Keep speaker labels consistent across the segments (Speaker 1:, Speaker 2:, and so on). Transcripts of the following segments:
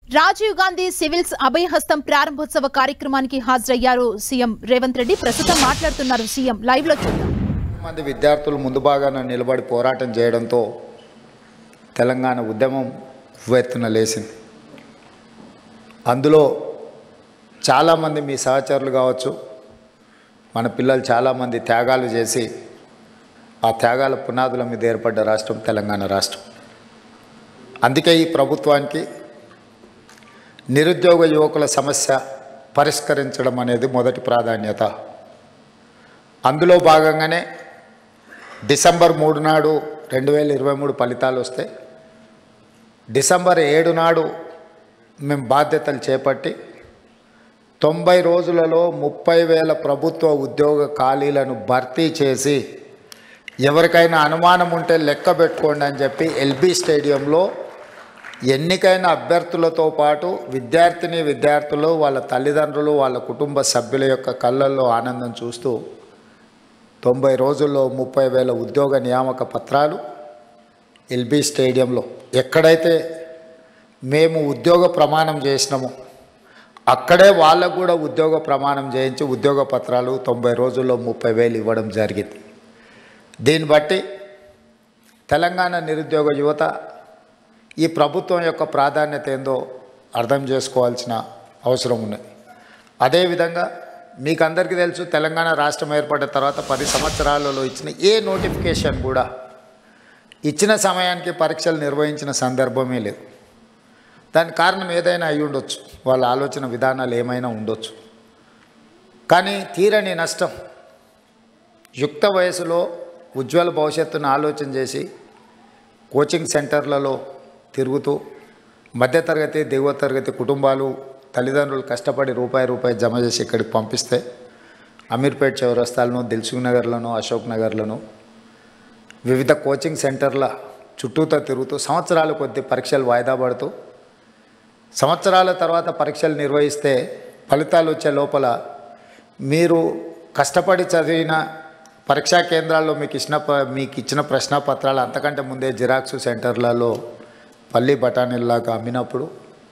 Speaker 1: Rajiv Gandhi civils అభయహస్తం ప్రారంభోత్సవ కార్యక్రమానికి హాజరయ్యారు సీఎం రేవంత్ రెడ్డి ప్రస్తుతం మాట్లాడుతున్నారు సీఎం లైవ్ లో చూద్దాం
Speaker 2: మంది విద్యార్థులు ముందు భాగాన నిలబడి పోరాటం చేయడంతో తెలంగాణ ఉద్యమం ఉవ్వెత్తున లేచింది అందులో చాలామంది మీ సహచరులు కావచ్చు మన పిల్లలు చాలామంది త్యాగాలు చేసి ఆ త్యాగాల పునాదుల మీద ఏర్పడ్డ రాష్ట్రం తెలంగాణ రాష్ట్రం అందుకే ఈ ప్రభుత్వానికి నిరుద్యోగ యువకుల సమస్య పరిష్కరించడం అనేది మొదటి ప్రాధాన్యత అందులో భాగంగానే డిసెంబర్ మూడు నాడు రెండు వేల ఇరవై మూడు ఫలితాలు వస్తే డిసెంబర్ ఏడు నాడు మేము బాధ్యతలు చేపట్టి తొంభై రోజులలో ముప్పై వేల ప్రభుత్వ ఉద్యోగ ఖాళీలను భర్తీ చేసి ఎవరికైనా అనుమానం ఉంటే లెక్క పెట్టుకోండి అని చెప్పి ఎల్బీ స్టేడియంలో ఎన్నికైన అభ్యర్థులతో పాటు విద్యార్థిని విద్యార్థులు వాళ్ళ తల్లిదండ్రులు వాళ్ళ కుటుంబ సభ్యుల యొక్క కళ్ళల్లో ఆనందం చూస్తూ తొంభై రోజుల్లో ముప్పై వేల ఉద్యోగ నియామక పత్రాలు ఎల్బీ స్టేడియంలో ఎక్కడైతే మేము ఉద్యోగ ప్రమాణం చేసినామో అక్కడే వాళ్ళకు కూడా ఉద్యోగ ప్రమాణం చేయించి ఉద్యోగ పత్రాలు తొంభై రోజుల్లో ముప్పై వేలు ఇవ్వడం జరిగింది దీన్ని బట్టి తెలంగాణ నిరుద్యోగ యువత ఈ ప్రభుత్వం యొక్క ప్రాధాన్యత ఏందో అర్థం చేసుకోవాల్సిన అవసరం ఉన్నది అదేవిధంగా మీకు అందరికీ తెలుసు తెలంగాణ రాష్ట్రం ఏర్పడిన తర్వాత పది సంవత్సరాలలో ఇచ్చిన ఏ నోటిఫికేషన్ కూడా ఇచ్చిన సమయానికి పరీక్షలు నిర్వహించిన సందర్భమే లేదు దానికి కారణం ఏదైనా అయి ఉండొచ్చు వాళ్ళ ఆలోచన విధానాలు ఏమైనా ఉండొచ్చు కానీ తీరని నష్టం యుక్త వయసులో ఉజ్వల భవిష్యత్తును ఆలోచన చేసి కోచింగ్ సెంటర్లలో తిరుగుతూ మధ్యతరగతి దిగువ తరగతి కుటుంబాలు తల్లిదండ్రులు కష్టపడి రూపాయి రూపాయి జమ చేసి ఇక్కడికి పంపిస్తే అమీర్పేట్ చౌరస్తాలను దిల్సుఖ్ నగర్లను అశోక్ నగర్లను వివిధ కోచింగ్ సెంటర్ల చుట్టూతో తిరుగుతూ సంవత్సరాల కొద్ది పరీక్షలు వాయిదా పడుతూ సంవత్సరాల తర్వాత పరీక్షలు నిర్వహిస్తే ఫలితాలు వచ్చే లోపల మీరు కష్టపడి చదివిన పరీక్షా కేంద్రాల్లో మీకు ఇచ్చిన ప- మీకు ఇచ్చిన ప్రశ్నపత్రాలు అంతకంటే ముందే జిరాక్స్ సెంటర్లలో పల్లి బఠానీల్లాగా అమ్మినప్పుడు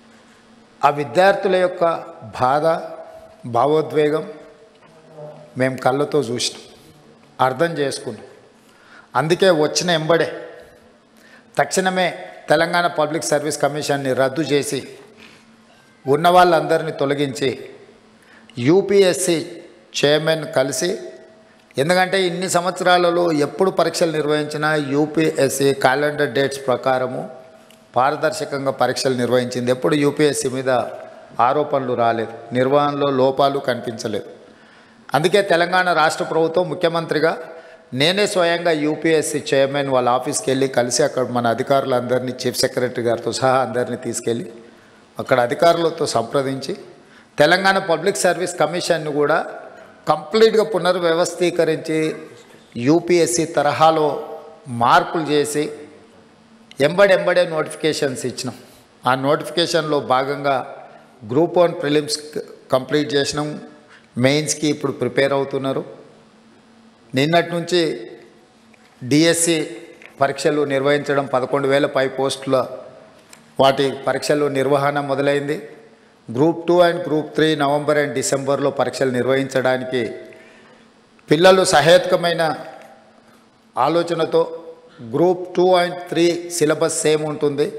Speaker 2: ఆ విద్యార్థుల యొక్క బాధ భావోద్వేగం మేము కళ్ళతో చూసినాం అర్థం చేసుకున్నాం అందుకే వచ్చిన ఎంబడే తక్షణమే తెలంగాణ పబ్లిక్ సర్వీస్ కమిషన్ని రద్దు చేసి ఉన్న వాళ్ళందరినీ తొలగించి యూపీఎస్సి చైర్మన్ కలిసి ఎందుకంటే ఇన్ని సంవత్సరాలలో ఎప్పుడు పరీక్షలు నిర్వహించినా యూపీఎస్సి క్యాలెండర్ డేట్స్ ప్రకారము పారదర్శకంగా పరీక్షలు నిర్వహించింది ఎప్పుడు యూపీఎస్సి మీద ఆరోపణలు రాలేదు నిర్వహణలో లోపాలు కనిపించలేదు అందుకే తెలంగాణ రాష్ట్ర ప్రభుత్వం ముఖ్యమంత్రిగా నేనే స్వయంగా యూపీఎస్సీ చైర్మన్ వాళ్ళ ఆఫీస్కి వెళ్ళి కలిసి అక్కడ మన అధికారులందరినీ చీఫ్ సెక్రటరీ గారితో సహా అందరినీ తీసుకెళ్ళి అక్కడ అధికారులతో సంప్రదించి తెలంగాణ పబ్లిక్ సర్వీస్ కమిషన్ను కూడా కంప్లీట్గా పునర్వ్యవస్థీకరించి యూపీఎస్సీ తరహాలో మార్పులు చేసి ఎంబడెంబడే నోటిఫికేషన్స్ ఇచ్చినాం ఆ నోటిఫికేషన్లో భాగంగా గ్రూప్ వన్ ప్రిలిమ్స్ కంప్లీట్ చేసినాం మెయిన్స్కి ఇప్పుడు ప్రిపేర్ అవుతున్నారు నిన్నటి నుంచి డిఎస్సి పరీక్షలు నిర్వహించడం పదకొండు వేల పై పోస్టుల వాటి పరీక్షలు నిర్వహణ మొదలైంది group two and group three November and డిసెంబర్లో పరీక్షలు నిర్వహించడానికి పిల్లలు సహేతుకమైన ఆలోచనతో group two and three syllabus same ఉంటుంది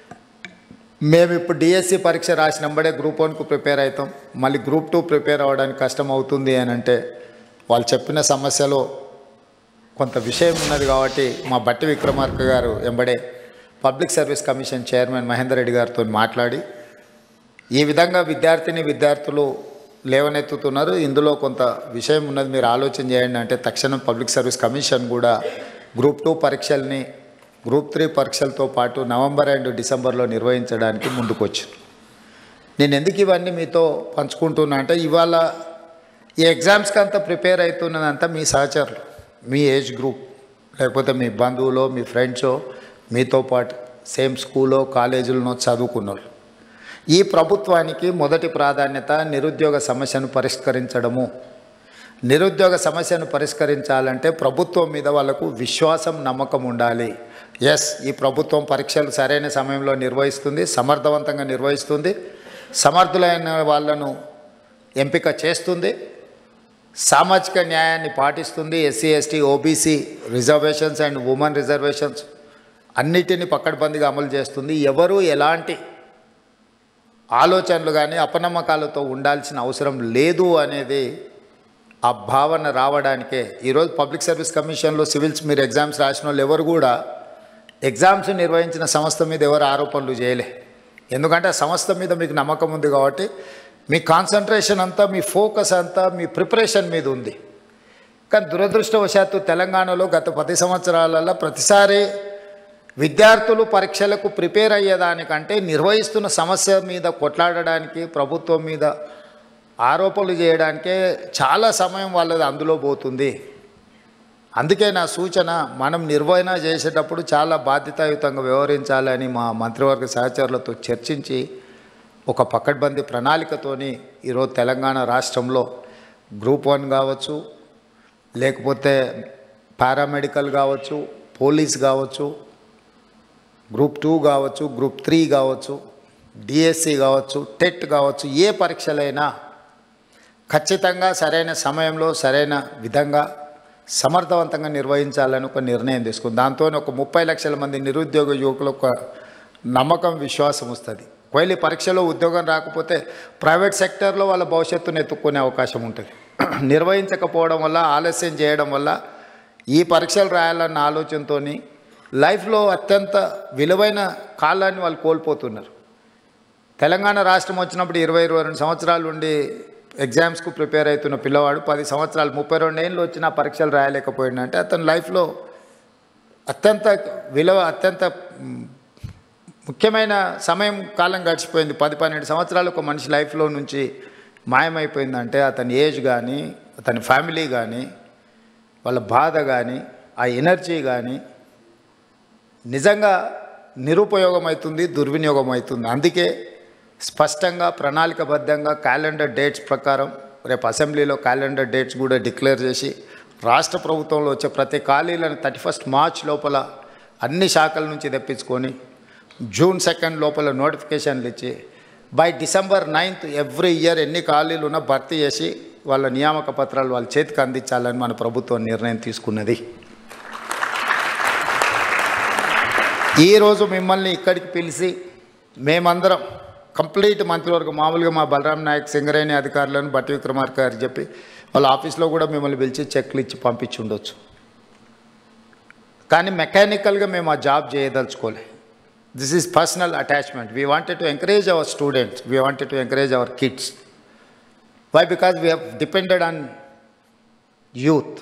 Speaker 2: మేము ఇప్పుడు డిఎస్సి పరీక్ష రాసినంబడే గ్రూప్ వన్కు ప్రిపేర్ అవుతాం మళ్ళీ గ్రూప్ టూ ప్రిపేర్ అవ్వడానికి కష్టం అవుతుంది అని అంటే వాళ్ళు చెప్పిన సమస్యలో కొంత విషయం ఉన్నది కాబట్టి మా బట్టి విక్రమార్క గారు ఎంబడే public service commission chairman Mahender Reddy గారితో మాట్లాడి ఈ విధంగా విద్యార్థిని విద్యార్థులు లేవనెత్తుతున్నారు ఇందులో కొంత విషయం ఉన్నది మీరు ఆలోచన చేయండి అంటే తక్షణం పబ్లిక్ సర్వీస్ కమిషన్ కూడా గ్రూప్ టూ పరీక్షల్ని గ్రూప్ త్రీ పరీక్షలతో పాటు నవంబర్ అండ్ డిసెంబర్లో నిర్వహించడానికి ముందుకొచ్చింది నేను ఎందుకు ఇవన్నీ మీతో పంచుకుంటున్నా అంటే ఇవాళ ఈ ఎగ్జామ్స్కి అంతా ప్రిపేర్ అవుతున్నదంతా మీ సహచరులు మీ ఏజ్ గ్రూప్ లేకపోతే మీ బంధువులో మీ ఫ్రెండ్సో మీతో పాటు సేమ్ స్కూలో కాలేజీలోనో చదువుకున్న వాళ్ళు ఈ ప్రభుత్వానికి మొదటి ప్రాధాన్యత నిరుద్యోగ సమస్యను పరిష్కరించడము నిరుద్యోగ సమస్యను పరిష్కరించాలంటే ప్రభుత్వం మీద వాళ్ళకు విశ్వాసం నమ్మకం ఉండాలి ఎస్ ఈ ప్రభుత్వం పరీక్షలు సరైన సమయంలో నిర్వహిస్తుంది సమర్థవంతంగా నిర్వహిస్తుంది సమర్థులైన వాళ్ళను ఎంపిక చేస్తుంది సామాజిక న్యాయాన్ని పాటిస్తుంది SC ST OBC reservations and women reservations అన్నిటిని పక్కడబందిగా అమలు చేస్తుంది ఎవరు ఎలాంటి ఆలోచనలు కానీ అపనమ్మకాలతో ఉండాల్సిన అవసరం లేదు అనేది ఆ భావన రావడానికే ఈరోజు పబ్లిక్ సర్వీస్ కమిషన్లో సివిల్స్ మీరు ఎగ్జామ్స్ రాసిన వాళ్ళు ఎవరు కూడా ఎగ్జామ్స్ నిర్వహించిన సంస్థ మీద ఎవరు ఆరోపణలు చేయలే ఎందుకంటే ఆ సంస్థ మీద మీకు నమ్మకం ఉంది కాబట్టి మీ కాన్సన్ట్రేషన్ అంతా మీ ఫోకస్ అంతా మీ ప్రిపరేషన్ మీద ఉంది కానీ దురదృష్టవశాత్తు తెలంగాణలో గత పది సంవత్సరాలలో ప్రతిసారి విద్యార్థులు పరీక్షలకు ప్రిపేర్ అయ్యేదానికంటే నిర్వహిస్తున్న సమస్య మీద కొట్లాడడానికి ప్రభుత్వం మీద ఆరోపణలు చేయడానికే చాలా సమయం వాళ్ళది అందులో పోతుంది అందుకే నా సూచన మనం నిర్వహణ చేసేటప్పుడు చాలా బాధ్యతాయుతంగా వ్యవహరించాలని మా మంత్రివర్గ సహచరులతో చర్చించి ఒక పకడ్బందీ ప్రణాళికతోని ఈరోజు తెలంగాణ రాష్ట్రంలో గ్రూప్ వన్ కావచ్చు లేకపోతే పారామెడికల్ కావచ్చు పోలీస్ కావచ్చు గ్రూప్ టూ కావచ్చు గ్రూప్ త్రీ కావచ్చు డిఎస్సి కావచ్చు టెట్ కావచ్చు ఏ పరీక్షలైనా ఖచ్చితంగా సరైన సమయంలో సరైన విధంగా సమర్థవంతంగా నిర్వహించాలని ఒక నిర్ణయం తీసుకుంది దాంతో ఒక ముప్పై లక్షల మంది నిరుద్యోగ యువకులకు ఒక నమ్మకం విశ్వాసం వస్తుంది ఒకవేళ ఈ పరీక్షలో ఉద్యోగం రాకపోతే ప్రైవేట్ సెక్టర్లో వాళ్ళ భవిష్యత్తును ఎత్తుక్కునే అవకాశం ఉంటుంది నిర్వహించకపోవడం వల్ల ఆలస్యం చేయడం వల్ల ఈ పరీక్షలు రాయాలన్న ఆలోచనతో లైఫ్లో అత్యంత విలువైన కాలాన్ని వాళ్ళు కోల్పోతున్నారు తెలంగాణ రాష్ట్రం వచ్చినప్పుడు ఇరవై ఇరవై రెండు సంవత్సరాలు ఉండి ఎగ్జామ్స్కు ప్రిపేర్ అవుతున్న పిల్లవాడు పది సంవత్సరాలు ముప్పై రెండు ఏళ్ళు వచ్చిన పరీక్షలు రాయలేకపోయిందంటే అతని లైఫ్లో అత్యంత విలువ అత్యంత మ్, ముఖ్యమైన సమయం కాలం గడిచిపోయింది పది పన్నెండు సంవత్సరాలు ఒక మనిషి లైఫ్లో నుంచి మాయమైపోయిందంటే అతని ఏజ్ కానీ అతని ఫ్యామిలీ కానీ వాళ్ళ బాధ కానీ ఆ ఎనర్జీ కానీ నిజంగా నిరుపయోగం అవుతుంది దుర్వినియోగం అవుతుంది అందుకే స్పష్టంగా ప్రణాళికబద్ధంగా క్యాలెండర్ డేట్స్ ప్రకారం రేపు అసెంబ్లీలో క్యాలెండర్ డేట్స్ కూడా డిక్లేర్ చేసి రాష్ట్ర ప్రభుత్వంలో వచ్చే ప్రతి ఖాళీలను థర్టీ ఫస్ట్ మార్చ్ లోపల అన్ని శాఖల నుంచి తెప్పించుకొని జూన్ సెకండ్ లోపల నోటిఫికేషన్లు ఇచ్చి by December ninth every year ఎన్ని ఖాళీలు ఉన్నా భర్తీ చేసి వాళ్ళ నియామక పత్రాలు వాళ్ళ చేతికి అందించాలని మన ప్రభుత్వం నిర్ణయం తీసుకున్నది ఈరోజు మిమ్మల్ని ఇక్కడికి పిలిచి మేమందరం కంప్లీట్ మంత్రివర్గం మామూలుగా మా బలరాం నాయక్ సింగరేణి అధికారులను బట్టి విక్రమార్క గారు చెప్పి వాళ్ళ ఆఫీస్లో కూడా మిమ్మల్ని పిలిచి చెక్లు ఇచ్చి పంపించి ఉండొచ్చు కానీ మెకానికల్గా మేము ఆ జాబ్ చేయదలుచుకోలే this is personal attachment we wanted to encourage our students we wanted to encourage our kids why because we have depended on youth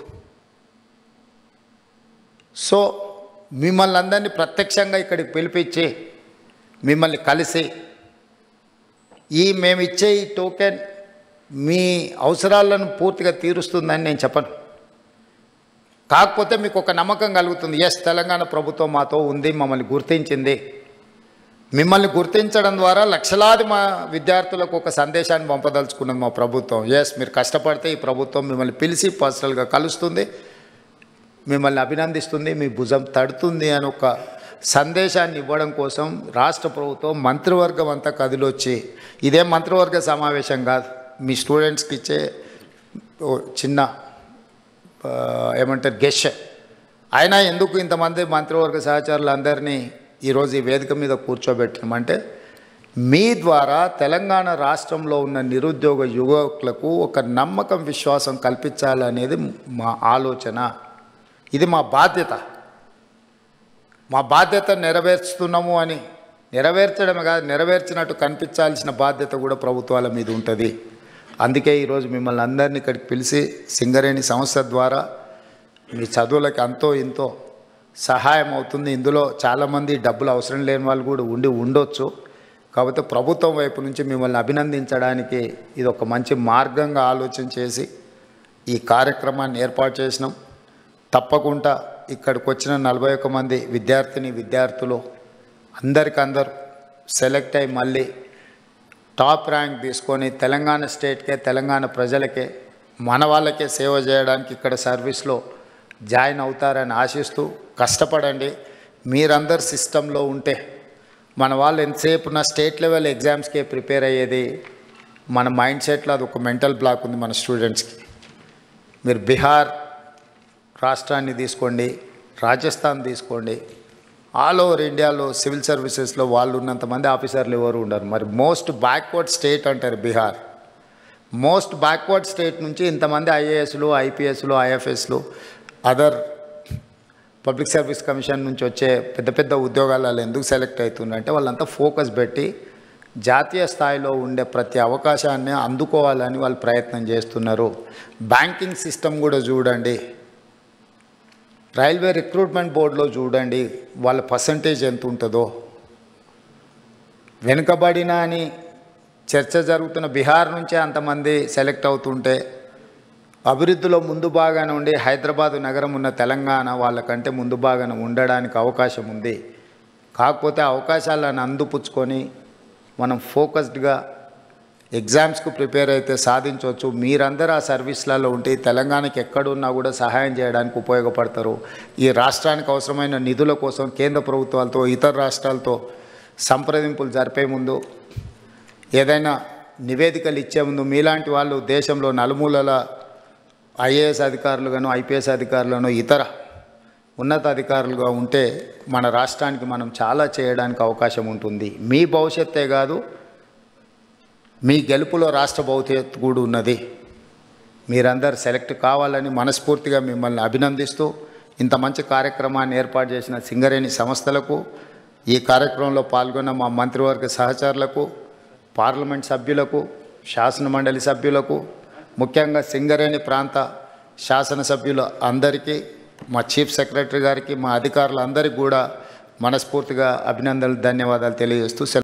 Speaker 2: so మిమ్మల్ని అందరినీ ప్రత్యక్షంగా ఇక్కడికి పిలిపించి మిమ్మల్ని కలిసి ఈ మేము ఇచ్చే ఈ టోకెన్ మీ అవసరాలను పూర్తిగా తీరుస్తుందని నేను చెప్పను కాకపోతే మీకు ఒక నమ్మకం కలుగుతుంది ఎస్ తెలంగాణ ప్రభుత్వం మాతో ఉంది మమ్మల్ని గుర్తించింది మిమ్మల్ని గుర్తించడం ద్వారా లక్షలాది మా విద్యార్థులకు ఒక సందేశాన్ని పంపదలుచుకున్నది మా ప్రభుత్వం ఎస్ మీరు కష్టపడితే ఈ ప్రభుత్వం మిమ్మల్ని పిలిచి పర్సనల్గా కలుస్తుంది మిమ్మల్ని అభినందిస్తుంది మీ భుజం తడుతుంది అని ఒక సందేశాన్ని ఇవ్వడం కోసం రాష్ట్ర ప్రభుత్వం మంత్రివర్గం అంతా కదిలొచ్చి ఇదే మంత్రివర్గ సమావేశం కాదు మీ స్టూడెంట్స్కి ఇచ్చే ఓ చిన్న ఆ, ఏమంటారు గెష్ అయినా ఎందుకు ఇంతమంది మంత్రివర్గ సహచరులందరినీ ఈరోజు ఈ వేదిక మీద కూర్చోబెట్టినామంటే మీ ద్వారా తెలంగాణ రాష్ట్రంలో ఉన్న నిరుద్యోగ యువకులకు ఒక నమ్మకం విశ్వాసం కల్పించాలనేది మా ఆలోచన ఇది మా బాధ్యత మా బాధ్యత నెరవేర్చుతున్నాము అని నెరవేర్చడమే కాదు నెరవేర్చినట్టు కనిపించాల్సిన బాధ్యత కూడా ప్రభుత్వాల మీద ఉంటుంది అందుకే ఈరోజు మిమ్మల్ని అందరినీ ఇక్కడికి పిలిచి సింగరేణి సంస్థ ద్వారా మీ చదువులకి అంతో ఇంతో సహాయం అవుతుంది ఇందులో చాలామంది డబ్బులు అవసరం లేని వాళ్ళు కూడా ఉండి ఉండొచ్చు కాకపోతే ప్రభుత్వం వైపు నుంచి మిమ్మల్ని అభినందించడానికి ఇది ఒక మంచి మార్గంగా ఆలోచన చేసి ఈ కార్యక్రమాన్ని ఏర్పాటు చేసినాం తప్పకుండా ఇక్కడికి వచ్చిన నలభై ఒక్క మంది విద్యార్థిని విద్యార్థులు అందరికందరూ సెలెక్ట్ అయ్యి మళ్ళీ టాప్ ర్యాంక్ తీసుకొని తెలంగాణ స్టేట్కే తెలంగాణ ప్రజలకే మన వాళ్ళకే సేవ చేయడానికి ఇక్కడ సర్వీస్లో జాయిన్ అవుతారని ఆశిస్తూ కష్టపడండి మీరందరు సిస్టంలో ఉంటే మన వాళ్ళు ఎంతసేపు నా స్టేట్ లెవెల్ ఎగ్జామ్స్కే ప్రిపేర్ అయ్యేది మన మైండ్ సెట్లో అది ఒక మెంటల్ బ్లాక్ ఉంది మన స్టూడెంట్స్కి మీరు బీహార్ రాష్ట్రాన్ని తీసుకోండి రాజస్థాన్ తీసుకోండి ఆల్ ఓవర్ ఇండియాలో సివిల్ సర్వీసెస్లో వాళ్ళు ఉన్నంతమంది ఆఫీసర్లు ఎవరు ఉండరు మరి మోస్ట్ బ్యాక్వర్డ్ స్టేట్ అంటారు బీహార్ మోస్ట్ బ్యాక్వర్డ్ స్టేట్ నుంచి ఇంతమంది ఐఏఎస్లు ఐపీఎస్లు ఐఎఫ్ఎస్లు అదర్ పబ్లిక్ సర్వీస్ కమిషన్ నుంచి వచ్చే పెద్ద పెద్ద ఉద్యోగాలలో ఎందుకు సెలెక్ట్ అవుతుందంటే వాళ్ళంతా ఫోకస్ పెట్టి జాతీయ స్థాయిలో ఉండే ప్రతి అవకాశాన్ని అందుకోవాలని వాళ్ళు ప్రయత్నం చేస్తున్నారు బ్యాంకింగ్ సిస్టమ్ కూడా చూడండి రైల్వే రిక్రూట్మెంట్ బోర్డులో చూడండి వాళ్ళ పర్సంటేజ్ ఎంత ఉంటుందో వెనుకబడిన అని చర్చ జరుగుతున్న బీహార్ నుంచే అంతమంది సెలెక్ట్ అవుతుంటే అభివృద్ధిలో ముందు భాగాన ఉండి హైదరాబాదు నగరం ఉన్న తెలంగాణ వాళ్ళకంటే ముందు భాగాన ఉండడానికి అవకాశం ఉంది కాకపోతే అవకాశాలను అందిపుచ్చుకొని మనం ఫోకస్డ్గా ఎగ్జామ్స్కు ప్రిపేర్ అయితే సాధించవచ్చు మీరందరూ ఆ సర్వీస్లలో ఉంటే ఈ తెలంగాణకి ఎక్కడున్నా కూడా సహాయం చేయడానికి ఉపయోగపడతారు ఈ రాష్ట్రానికి అవసరమైన నిధుల కోసం కేంద్ర ప్రభుత్వాలతో ఇతర రాష్ట్రాలతో సంప్రదింపులు జరిపే ముందు ఏదైనా నివేదికలు ఇచ్చే ముందు మీలాంటి వాళ్ళు దేశంలో నలుమూలల ఐఏఎస్ అధికారులుగాను ఐపీఎస్ అధికారులను ఇతర ఉన్నత అధికారులుగా ఉంటే మన రాష్ట్రానికి మనం చాలా చేయడానికి అవకాశం ఉంటుంది మీ భవిష్యత్తే కాదు మీ గెలుపులో రాష్ట్ర భవిష్యత్తు కూడా ఉన్నది మీరందరు సెలెక్ట్ కావాలని మనస్ఫూర్తిగా మిమ్మల్ని అభినందిస్తూ ఇంత మంచి కార్యక్రమాన్ని ఏర్పాటు చేసిన సింగరేణి సంస్థలకు ఈ కార్యక్రమంలో పాల్గొన్న మా మంత్రివర్గ సహచరులకు పార్లమెంట్ సభ్యులకు శాసన మండలి సభ్యులకు ముఖ్యంగా సింగరేణి ప్రాంత శాసనసభ్యులు అందరికీ మా చీఫ్ సెక్రటరీ గారికి మా అధికారులందరికీ కూడా మనస్ఫూర్తిగా అభినందనలు ధన్యవాదాలు తెలియజేస్తూ సెలవు